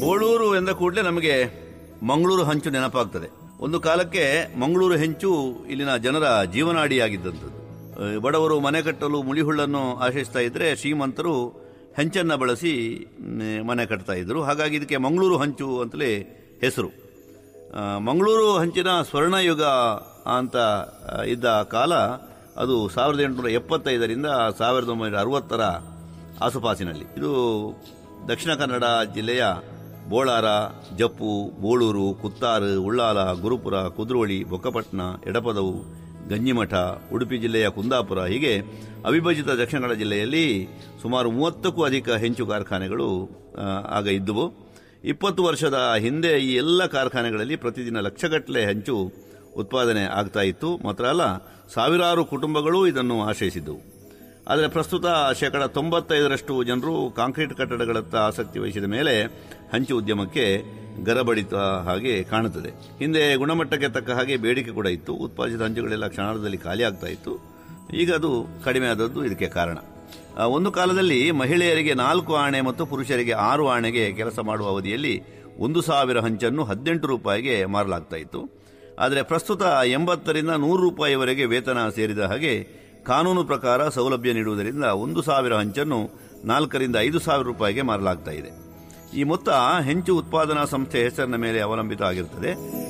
ಬೋಳೂರು ಎಂದ ಕೂಡಲೇ ನಮಗೆ ಮಂಗಳೂರು ಹಂಚು ನೆನಪಾಗ್ತದೆ ಒಂದು ಕಾಲಕ್ಕೆ ಮಂಗಳೂರು ಹೆಂಚು ಇಲ್ಲಿನ ಜನರ ಜೀವನಾಡಿಯಾಗಿದ್ದಂಥದ್ದು ಆ, ಬಡವರು ಮನೆ ಕಟ್ಟಲು ಮುಳಿಹುಳ್ಳನ್ನು ಆಶ್ರಯಿಸ್ತಾ ಇದ್ರೆ ಶ್ರೀಮಂತರು ಹೆಂಚನ್ನ ಬಳಸಿ ಮ್, ಮನೆ ಕಟ್ತಾ ಇದ್ರು ಹಾಗಾಗಿ ಇದಕ್ಕೆ ಮಂಗಳೂರು ಹಂಚು ಅಂತಲೇ ಹೆಸರು ಆ, ಮಂಗಳೂರು ಹಂಚಿನ ಸ್ವರ್ಣಯುಗ ಅಂತ ಆ, ಇದ್ದ ಕಾಲ ಅದು ಸಾವಿರದ ಎಂಟುನೂರ ಎಪ್ಪತ್ತೈದರಿಂದ ಸಾವಿರದ ಒಂಬೈನೂರ ಅರವತ್ತರ ಆಸುಪಾಸಿನಲ್ಲಿ ಇದು ದಕ್ಷಿಣ ಕನ್ನಡ ಜಿಲ್ಲೆಯ ಬೋಳಾರ ಜಪ್ಪು ಬೋಳೂರು ಕುತ್ತಾರು ಉಳ್ಳಾಲ ಗುರುಪುರ ಕುದ್ರೋಳಿ ಬೊಕ್ಕಪಟ್ಟಣ ಎಡಪದವು ಗಂಜಿಮಠ ಉಡುಪಿ ಜಿಲ್ಲೆಯ ಕುಂದಾಪುರ ಹೀಗೆ ಅವಿಭಜಿತ ದಕ್ಷಿಣ ಕನ್ನಡ ಜಿಲ್ಲೆಯಲ್ಲಿ ಸುಮಾರು ಮೂವತ್ತಕ್ಕೂ ಅಧಿಕ ಹೆಂಚು ಕಾರ್ಖಾನೆಗಳು ಆ, ಆಗ ಇದ್ದುವು ಇಪ್ಪತ್ತು ವರ್ಷದ ಹಿಂದೆ ಈ ಎಲ್ಲ ಕಾರ್ಖಾನೆಗಳಲ್ಲಿ ಪ್ರತಿದಿನ ಲಕ್ಷಗಟ್ಟಲೆ ಹೆಂಚು ಉತ್ಪಾದನೆ ಆಗ್ತಾ ಇತ್ತು ಮಾತ್ರ ಅಲ್ಲ ಸಾವಿರಾರು ಕುಟುಂಬಗಳು ಇದನ್ನು ಆಶ್ರಯಿಸಿದ್ದವು ಆದರೆ ಪ್ರಸ್ತುತ ಶೇಕಡ ತೊಂಬತ್ತೈದರಷ್ಟು ಜನರು ಕಾಂಕ್ರೀಟ್ ಕಟ್ಟಡಗಳತ್ತ ಆಸಕ್ತಿ ವಹಿಸಿದ ಮೇಲೆ ಹಂಚು ಉದ್ಯಮಕ್ಕೆ ಗರಬಡಿತ ಹಾಗೆ ಕಾಣುತ್ತದೆ ಹಿಂದೆ ಗುಣಮಟ್ಟಕ್ಕೆ ತಕ್ಕ ಹಾಗೆ ಬೇಡಿಕೆ ಕೂಡ ಇತ್ತು ಉತ್ಪಾದಿಸಿದ ಹಂಚುಗಳೆಲ್ಲ ಕ್ಷಣದಲ್ಲಿ ಖಾಲಿ ಆಗ್ತಾ ಇತ್ತು ಈಗ ಅದು ಕಡಿಮೆ ಆದದ್ದು ಇದಕ್ಕೆ ಕಾರಣ ಆ, ಒಂದು ಕಾಲದಲ್ಲಿ ಮಹಿಳೆಯರಿಗೆ ನಾಲ್ಕು ಆಣೆ ಮತ್ತು ಪುರುಷರಿಗೆ ಆರು ಆಣೆಗೆ ಕೆಲಸ ಮಾಡುವ ಅವಧಿಯಲ್ಲಿ ಒಂದು ಸಾವಿರ ಹಂಚನ್ನು ಹದಿನೆಂಟು ರೂಪಾಯಿಗೆ ಮಾರಲಾಗ್ತಾ ಇತ್ತು ಆದರೆ ಪ್ರಸ್ತುತ ಎಂಬತ್ತರಿಂದ ನೂರು ರೂಪಾಯಿವರೆಗೆ ವೇತನ ಸೇರಿದ ಹಾಗೆ ಕಾನೂನು ಪ್ರಕಾರ ಸೌಲಭ್ಯ ನೀಡುವುದರಿಂದ ಒಂದು ಸಾವಿರ ಹಂಚನ್ನು ನಾಲ್ಕರಿಂದ ಐದು ಸಾವಿರ ರೂಪಾಯಿಗೆ ಮಾರಲಾಗ್ತಾ ಇದೆ ಈ ಮೊತ್ತ ಹೆಂಚು ಉತ್ಪಾದನಾ ಸಂಸ್ಥೆ ಹೆಸರಿನ ಮೇಲೆ ಅವಲಂಬಿತ ಆಗಿರುತ್ತದೆ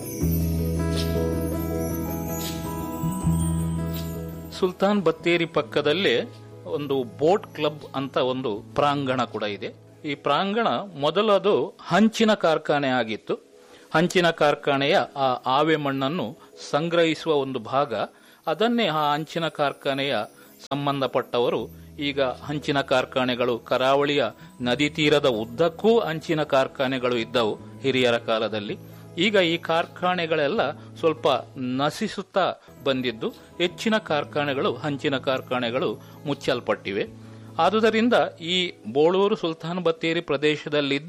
ಸುಲ್ತಾನ್ ಬತ್ತೇರಿ ಪಕ್ಕದಲ್ಲೇ ಒಂದು ಬೋಟ್ ಕ್ಲಬ್ ಅಂತ ಒಂದು ಪ್ರಾಂಗಣ ಕೂಡ ಇದೆ ಈ ಪ್ರಾಂಗಣ ಮೊದಲದು ಹಂಚಿನ ಕಾರ್ಖಾನೆ ಆಗಿತ್ತು ಹಂಚಿನ ಕಾರ್ಖಾನೆಯ ಆ ಆವೆ ಮಣ್ಣನ್ನು ಸಂಗ್ರಹಿಸುವ ಒಂದು ಭಾಗ ಅದನ್ನೇ ಆ ಹಂಚಿನ ಕಾರ್ಖಾನೆಯ ಸಂಬಂಧಪಟ್ಟವರು ಈಗ ಹಂಚಿನ ಕಾರ್ಖಾನೆಗಳು ಕರಾವಳಿಯ ನದಿ ತೀರದ ಉದ್ದಕ್ಕೂ ಹಂಚಿನ ಕಾರ್ಖಾನೆಗಳು ಇದ್ದವು ಹಿರಿಯರ ಕಾಲದಲ್ಲಿ ಈಗ ಈ ಕಾರ್ಖಾನೆಗಳೆಲ್ಲ ಸ್ವಲ್ಪ ನಶಿಸುತ್ತಾ ಬಂದಿದ್ದು ಹೆಚ್ಚಿನ ಕಾರ್ಖಾನೆಗಳು ಹಂಚಿನ ಕಾರ್ಖಾನೆಗಳು ಮುಚ್ಚಲ್ಪಟ್ಟಿವೆ ಆದುದರಿಂದ ಈ ಬೋಳೂರು ಸುಲ್ತಾನ್ ಬತ್ತೇರಿ ಪ್ರದೇಶದಲ್ಲಿದ್ದ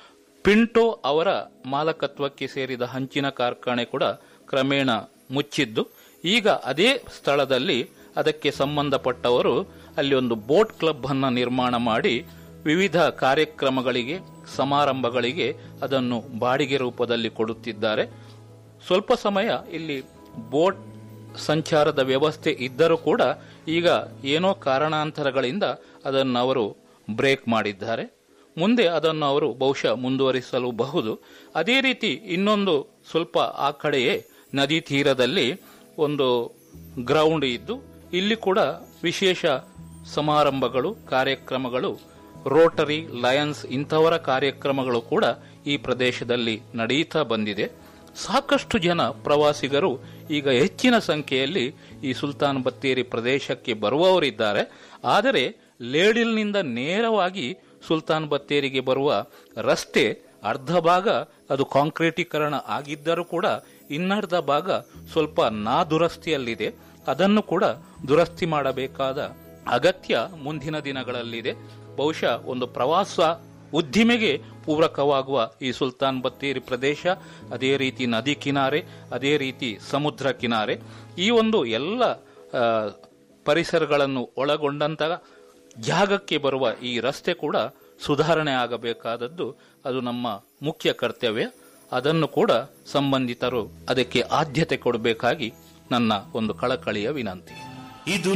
ಪಿಂಟೋ ಅವರ ಮಾಲಕತ್ವಕ್ಕೆ ಸೇರಿದ ಹಂಚಿನ ಕಾರ್ಖಾನೆ ಕೂಡ ಕ್ರಮೇಣ ಮುಚ್ಚಿದ್ದು ಈಗ ಅದೇ ಸ್ಥಳದಲ್ಲಿ ಅದಕ್ಕೆ ಸಂಬಂಧಪಟ್ಟವರು ಅಲ್ಲಿ ಒಂದು ಬೋಟ್ ಕ್ಲಬ್ ಅನ್ನ ನಿರ್ಮಾಣ ಮಾಡಿ ವಿವಿಧ ಕಾರ್ಯಕ್ರಮಗಳಿಗೆ ಸಮಾರಂಭಗಳಿಗೆ ಅದನ್ನು ಬಾಡಿಗೆ ರೂಪದಲ್ಲಿ ಕೊಡುತ್ತಿದ್ದಾರೆ ಸ್ವಲ್ಪ ಸಮಯ ಇಲ್ಲಿ ಬೋಟ್ ಸಂಚಾರದ ವ್ಯವಸ್ಥೆ ಇದ್ದರೂ ಕೂಡ ಈಗ ಏನೋ ಕಾರಣಾಂತರಗಳಿಂದ ಅದನ್ನು ಅವರು ಬ್ರೇಕ್ ಮಾಡಿದ್ದಾರೆ ಮುಂದೆ ಅದನ್ನು ಅವರು ಬಹುಶಃ ಮುಂದುವರಿಸಲೂಬಹುದು ಅದೇ ರೀತಿ ಇನ್ನೊಂದು ಸ್ವಲ್ಪ ಆ ಕಡೆಯೇ ನದಿ ತೀರದಲ್ಲಿ ಒಂದು ಗ್ರೌಂಡ್ ಇದ್ದು ಇಲ್ಲಿ ಕೂಡ ವಿಶೇಷ ಸಮಾರಂಭಗಳು ಕಾರ್ಯಕ್ರಮಗಳು ರೋಟರಿ ಲಯನ್ಸ್ ಇಂಥವರ ಕಾರ್ಯಕ್ರಮಗಳು ಕೂಡ ಈ ಪ್ರದೇಶದಲ್ಲಿ ನಡೆಯುತ್ತಾ ಬಂದಿದೆ ಸಾಕಷ್ಟು ಜನ ಪ್ರವಾಸಿಗರು ಈಗ ಹೆಚ್ಚಿನ ಸಂಖ್ಯೆಯಲ್ಲಿ ಈ ಸುಲ್ತಾನ್ ಬತ್ತೇರಿ ಪ್ರದೇಶಕ್ಕೆ ಬರುವವರಿದ್ದಾರೆ ಆದರೆ ಲೇಡಿಲ್ನಿಂದ ನೇರವಾಗಿ ಸುಲ್ತಾನ್ ಬತ್ತೇರಿಗೆ ಬರುವ ರಸ್ತೆ ಅರ್ಧ ಭಾಗ ಅದು ಕಾಂಕ್ರೀಟೀಕರಣ ಆಗಿದ್ದರೂ ಕೂಡ ಇನ್ನರ್ಧ ಭಾಗ ಸ್ವಲ್ಪ ನಾದುರಸ್ತಿಯಲ್ಲಿದೆ ಅದನ್ನು ಕೂಡ ದುರಸ್ತಿ ಮಾಡಬೇಕಾದ ಅಗತ್ಯ ಮುಂದಿನ ದಿನಗಳಲ್ಲಿದೆ ಬಹುಶಃ ಒಂದು ಪ್ರವಾಸ ಉದ್ದಿಮೆಗೆ ಪೂರಕವಾಗುವ ಈ ಸುಲ್ತಾನ್ ಬತ್ತೇರಿ ಪ್ರದೇಶ ಅದೇ ರೀತಿ ನದಿ ಕಿನಾರೆ ಅದೇ ರೀತಿ ಸಮುದ್ರ ಕಿನಾರೆ ಈ ಒಂದು ಎಲ್ಲ ಆ, ಪರಿಸರಗಳನ್ನು ಒಳಗೊಂಡಂತ ಜಾಗಕ್ಕೆ ಬರುವ ಈ ರಸ್ತೆ ಕೂಡ ಸುಧಾರಣೆ ಆಗಬೇಕಾದದ್ದು ಅದು ನಮ್ಮ ಮುಖ್ಯ ಕರ್ತವ್ಯ ಅದನ್ನು ಕೂಡ ಸಂಬಂಧಿತರು ಅದಕ್ಕೆ ಆದ್ಯತೆ ಕೊಡಬೇಕಾಗಿ ನನ್ನ ಒಂದು ಕಳಕಳಿಯ ವಿನಂತಿ ಇದು